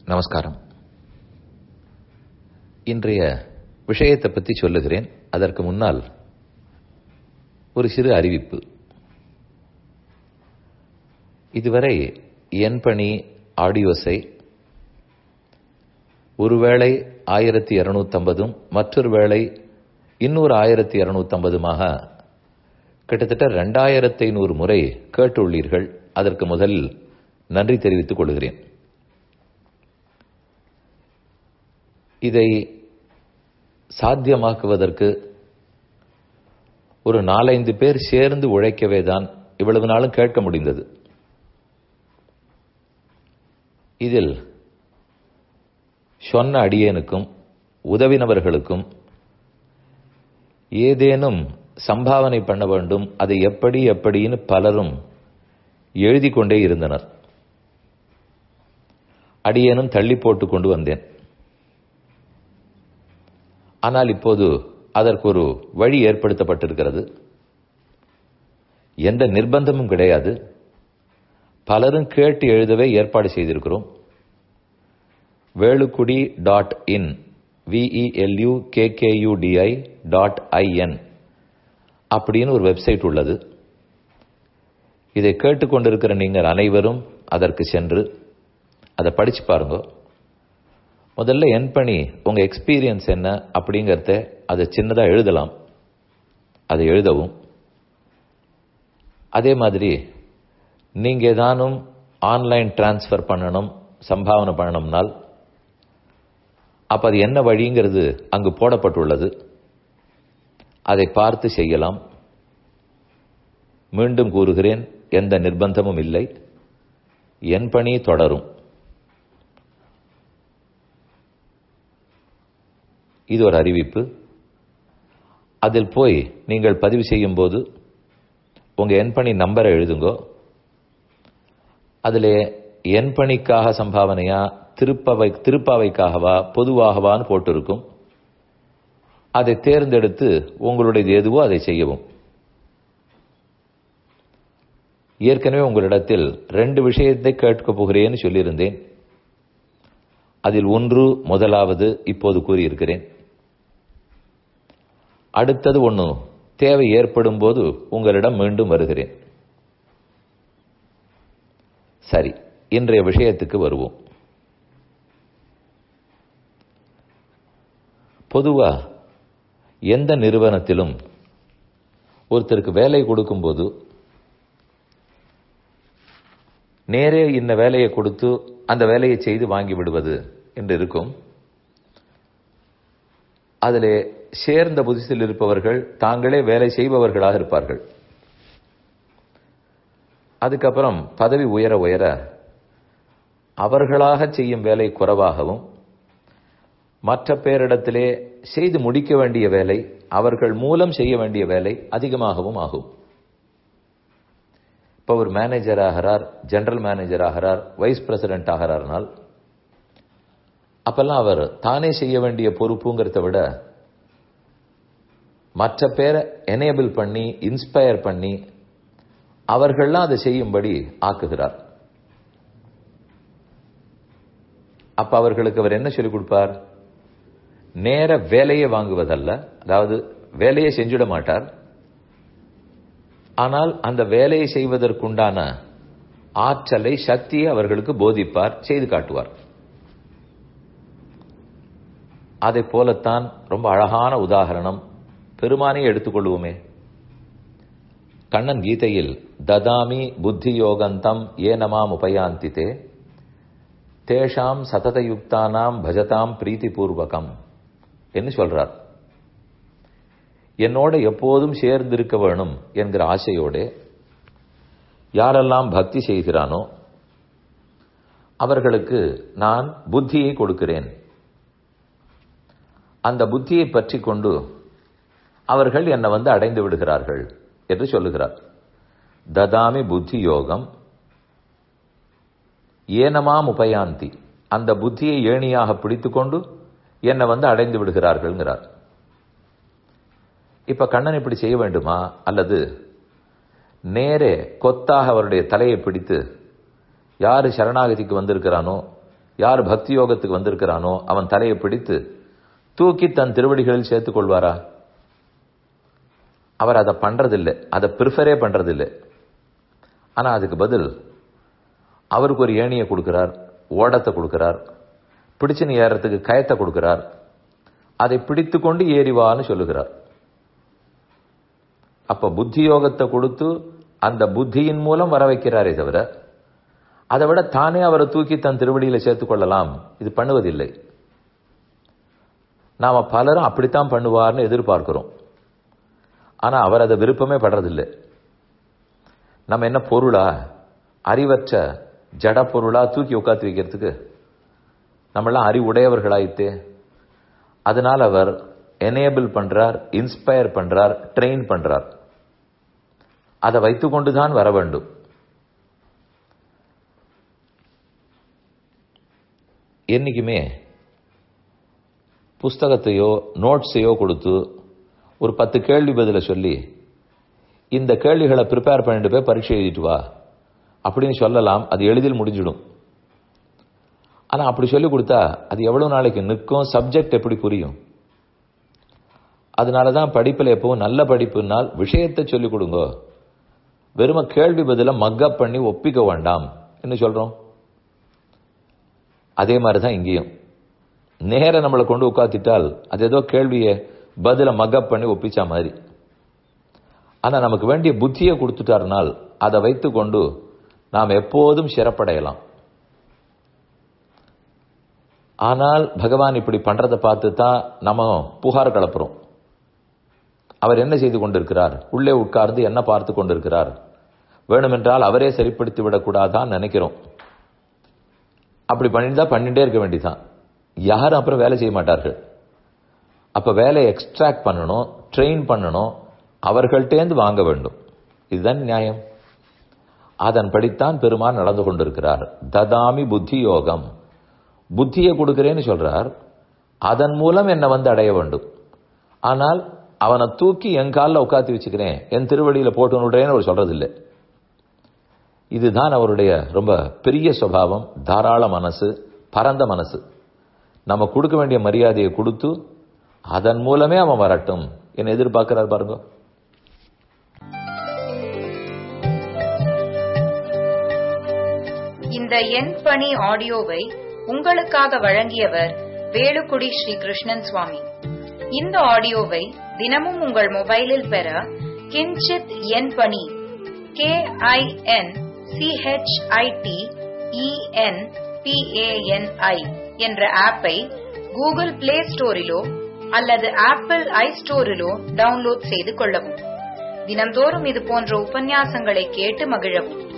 நமஸ்காரம் இன்றைய விஷயத்தை பற்றி சொல்லுகிறேன் அதற்கு முன்னால் ஒரு சிறு அறிவிப்பு இதுவரை என் பணி ஆடியோஸை ஒருவேளை ஆயிரத்தி இருநூத்தம்பதும் மற்றொரு வேளை இன்னொரு ஆயிரத்தி இருநூத்தம்பதுமாக கிட்டத்தட்ட ரெண்டாயிரத்தி ஐநூறு முறை கேட்டுள்ளீர்கள் அதற்கு முதலில் நன்றி தெரிவித்துக் கொள்கிறேன் இதை சாத்தியமாக்குவதற்கு ஒரு நாலைந்து பேர் சேர்ந்து உழைக்கவே தான் இவ்வளவு நாளும் கேட்க முடிந்தது இதில் சொன்ன அடியேனுக்கும் உதவினவர்களுக்கும் ஏதேனும் சம்பாவனை பண்ண வேண்டும் அதை எப்படி எப்படின்னு பலரும் எழுதி கொண்டே இருந்தனர் அடியேனும் தள்ளி போட்டு கொண்டு வந்தேன் ஆனால் இப்போது அதற்கு ஒரு வழி ஏற்படுத்தப்பட்டிருக்கிறது எந்த நிர்பந்தமும் கிடையாது பலரும் கேட்டு எழுதவே ஏற்பாடு செய்திருக்கிறோம் Velukkudi dot in V E L U K K U D I dot I N அப்படின்னு ஒரு வெப்சைட் உள்ளது இதை கேட்டுக்கொண்டிருக்கிற நீங்கள் அனைவரும் அதற்கு சென்று அதை படிச்சு பாருங்க முதல்ல என் பணி உங்க எக்ஸ்பீரியன்ஸ் என்ன அப்படிங்கறத அதை சின்னதா எழுதலாம் அதை எழுதவும் அதே மாதிரி நீங்க ஏதானும் ஆன்லைன் டிரான்ஸ்ஃபர் பண்ணணும் சம்பாவனை பண்ணணும்னால் அப்ப அது என்ன வழிங்கிறது அங்கு போடப்பட்டுள்ளது அதை பார்த்து செய்யலாம் மீண்டும் கூறுகிறேன் எந்த நிர்பந்தமும் இல்லை என் பணி தொடரும் இது ஒரு அறிவிப்பு அதில் போய் நீங்கள் பதிவு செய்யும் போது உங்க என் பணி நம்பரை எழுதுங்கோ அதில் என் பணிக்காக சம்பாவனையா திருப்பவை திருப்பாவைக்காகவா பொதுவாகவான்னு போட்டிருக்கும் அதை தேர்ந்தெடுத்து உங்களுடையது எதுவோ அதை செய்யவும் ஏற்கனவே உங்களிடத்தில் ரெண்டு விஷயத்தை கேட்கப் போகிறேன்னு சொல்லியிருந்தேன் அதில் ஒன்று முதலாவது இப்போது கூறியிருக்கிறேன் அடுத்தது ஒன்று தேவை ஏற்படும் போது உங்களிடம் மீண்டும் வருகிறேன் சரி இன்றைய விஷயத்துக்கு வருவோம் பொதுவா எந்த நிறுவனத்திலும் ஒருத்தருக்கு வேலை கொடுக்கும்போது நேரே இந்த வேலையை கொடுத்து அந்த வேலையை செய்து வாங்கி விடுவது என்று இருக்கும் அதில் சேர்ந்த புதுசில் இருப்பவர்கள் தாங்களே வேலை செய்பவர்களாக இருப்பார்கள் அதுக்கப்புறம் பதவி உயர உயர அவர்களாக செய்யும் வேலை குறைவாகவும் மற்ற பேரிடத்திலே செய்து முடிக்க வேண்டிய வேலை அவர்கள் மூலம் செய்ய வேண்டிய வேலை அதிகமாகவும் ஆகும் இப்போ ஒரு மேனேஜர் ஆகிறார் ஜெனரல் மேனேஜர் ஆகிறார் வைஸ் பிரசிடென்ட் ஆகிறார்னால் அப்பெல்லாம் அவர் தானே செய்ய வேண்டிய பொறுப்புங்கிறத விட மற்ற பேரை எனேபிள் பண்ணி இன்ஸ்பயர் பண்ணி அவர்கள்லாம் அதை செய்யும்படி ஆக்குகிறார் அப்ப அவர்களுக்கு அவர் என்ன சொல்லிக் கொடுப்பார் நேர வேலையை வாங்குவதல்ல அதாவது வேலையை செஞ்சிட மாட்டார் ஆனால் அந்த வேலையை செய்வதற்குண்டான ஆற்றலை சக்தியை அவர்களுக்கு போதிப்பார் செய்து காட்டுவார் அதை போலத்தான் ரொம்ப அழகான உதாரணம் பெருமானை எடுத்துக்கொள்வோமே கண்ணன் கீதையில் ததாமி புத்தி யோகந்தம் ஏனமாம் உபயாந்தித்தே தேஷாம் சததயுக்தானாம் பஜதாம் பிரீத்திபூர்வகம் என்று சொல்றார் என்னோட எப்போதும் சேர்ந்திருக்க வேணும் என்கிற ஆசையோடு யாரெல்லாம் பக்தி செய்கிறானோ அவர்களுக்கு நான் புத்தியை கொடுக்கிறேன் அந்த புத்தியை பற்றி கொண்டு அவர்கள் என்னை வந்து அடைந்து விடுகிறார்கள் என்று சொல்லுகிறார் ததாமி புத்தி யோகம் ஏனமாம் உபயாந்தி அந்த புத்தியை ஏணியாக பிடித்துக்கொண்டு என்னை வந்து அடைந்து விடுகிறார்கள்ங்கிறார் இப்ப கண்ணன் இப்படி செய்ய வேண்டுமா அல்லது நேரே கொத்தாக அவருடைய தலையை பிடித்து யாரு சரணாகதிக்கு வந்திருக்கிறானோ யார் பக்தி யோகத்துக்கு வந்திருக்கிறானோ அவன் தலையை பிடித்து தூக்கி தன் திருவடிகளில் சேர்த்துக் கொள்வாரா அவர் அதை பண்றதில்லை அதை ப்ரிஃபரே பண்றதில்லை ஆனா அதுக்கு பதில் அவருக்கு ஒரு ஏணியை கொடுக்கிறார் ஓடத்தை கொடுக்கிறார் பிடிச்சு ஏறத்துக்கு கயத்தை கொடுக்கிறார் அதை பிடித்து கொண்டு ஏறிவான்னு சொல்லுகிறார் அப்ப புத்தி யோகத்தை கொடுத்து அந்த புத்தியின் மூலம் வர வைக்கிறாரே தவிர அதை விட தானே அவரை தூக்கி தன் திருவடியில சேர்த்துக் கொள்ளலாம் இது பண்ணுவதில்லை நாம பலரும் அப்படித்தான் பண்ணுவார்னு எதிர்பார்க்கிறோம் ஆனா அவர் அதை விருப்பமே படுறதில்லை நம்ம என்ன பொருளா அறிவற்ற ஜட பொருளா தூக்கி உட்காந்து வைக்கிறதுக்கு நம்மளாம் அறிவுடையவர்களாயித்தே அதனால் அவர் எனேபிள் பண்றார் இன்ஸ்பயர் பண்றார் ட்ரெயின் பண்றார் அதை வைத்துக்கொண்டுதான் வர வேண்டும் என்னைக்குமே புஸ்தகத்தையோ நோட்ஸையோ கொடுத்து ஒரு பத்து கேள்வி பதில சொல்லி இந்த கேள்விகளை ப்ரிப்பேர் பண்ணிட்டு போய் பரீட்சை எழுதிட்டு வா அப்படின்னு சொல்லலாம் அது எளிதில் முடிஞ்சிடும் ஆனா அப்படி சொல்லி கொடுத்தா அது எவ்வளவு நாளைக்கு நிற்கும் சப்ஜெக்ட் எப்படி புரியும் அதனால தான் படிப்பில் எப்பவும் நல்ல படிப்புனால் விஷயத்தை சொல்லிக் கொடுங்க வெறும கேள்வி பதில மக்கப் பண்ணி ஒப்பிக்க வேண்டாம் என்ன சொல்றோம் அதே மாதிரி தான் இங்கேயும் நேர நம்மளை கொண்டு உட்காத்திட்டால் அது ஏதோ கேள்வியை பதில மக்கப் பண்ணி ஒப்பிச்சா மாதிரி ஆனா நமக்கு வேண்டிய புத்தியை கொடுத்துட்டாருனால் அதை வைத்துக்கொண்டு நாம் எப்போதும் சிறப்படையலாம் ஆனால் பகவான் இப்படி பண்றதை பார்த்து தான் நம்ம புகார் கலப்புறோம் அவர் என்ன செய்து கொண்டிருக்கிறார் உள்ளே உட்கார்ந்து என்ன பார்த்து கொண்டிருக்கிறார் வேணுமென்றால் அவரே சரிப்படுத்தி விடக்கூடாதான் நினைக்கிறோம் அப்படி பண்ணிட்டு பண்ணிட்டே இருக்க வேண்டியதான் யாரும் அப்புறம் வேலை செய்ய மாட்டார்கள் அப்ப வேலையை எக்ஸ்ட்ராக்ட் பண்ணணும் ட்ரெயின் பண்ணணும் அவர்கள்டேந்து வாங்க வேண்டும் இதுதான் நியாயம் அதன்படித்தான் பெருமான் நடந்து கொண்டிருக்கிறார் ததாமி புத்தி யோகம் புத்தியை கொடுக்கிறேன்னு சொல்றார் அதன் மூலம் என்னை வந்து அடைய வேண்டும் ஆனால் அவனை தூக்கி என் காலில் உட்காத்தி வச்சுக்கிறேன் என் திருவடியில போட்டு விடுறேன்னு அவர் சொல்றதில்லை இதுதான் அவருடைய ரொம்ப பெரிய சுபாவம் தாராள மனசு பரந்த மனசு நம்ம கொடுக்க வேண்டிய மரியாதையை கொடுத்து அதன் மூலமே அவன் வரட்டும் என்ன எதிர்பார்க்கிறார் பாருங்க இந்த எண் பணி ஆடியோவை உங்களுக்காக வழங்கியவர் வேலுக்குடி ஸ்ரீ கிருஷ்ணன் சுவாமி இந்த ஆடியோவை தினமும் உங்கள் மொபைலில் பெற கிஞ்சித் எண் பணி கே ஐ என் சிஹெச்ஐடி இஎன் பிஏஎன்ஐ என்ற ஆப்பை கூகுள் பிளே ஸ்டோரிலோ அல்லது ஆப்பிள் ஐ ஸ்டோரிலோ டவுன்லோட் செய்து கொள்ளவும் தினம்தோறும் இது போன்ற உபன்யாசங்களை கேட்டு மகிழவும்